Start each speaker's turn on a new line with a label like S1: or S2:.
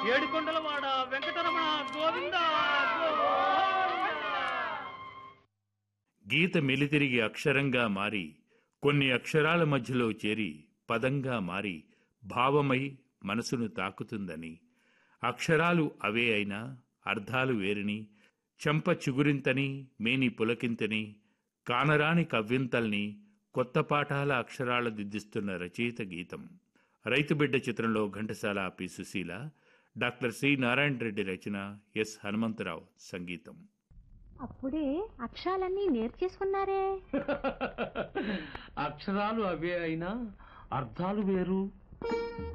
S1: ఏడుకొండలవాడ వెంకటరమణ గోవింద గోవింద
S2: గీత మెలితిరిగి అక్షరంగా మారి కొన్ని అక్షరాల మధ్యలో చేరి పదంగా మారి భావమై మనసును తాకుతుందని అక్షరాలు అవే అయినా అర్థాలు వేరిని చెంప చిగురింతని మేని పులకింతని కానరాని కవ్వింతల్ని కొత్త పాఠాల అక్షరాల దిద్దిస్తున్న రచయిత గీతం రైతుబిడ్డ చిత్రంలో Ghantasala P Susheela doctor C Narayana Reddy రచన ఎస్ హనుమంతరావు సంగీతం
S3: అప్పుడే అక్షరాలన్నీ నేర్చేసుకున్నారే
S1: అక్షరాలు అవే అయినా అర్థాలు వేరు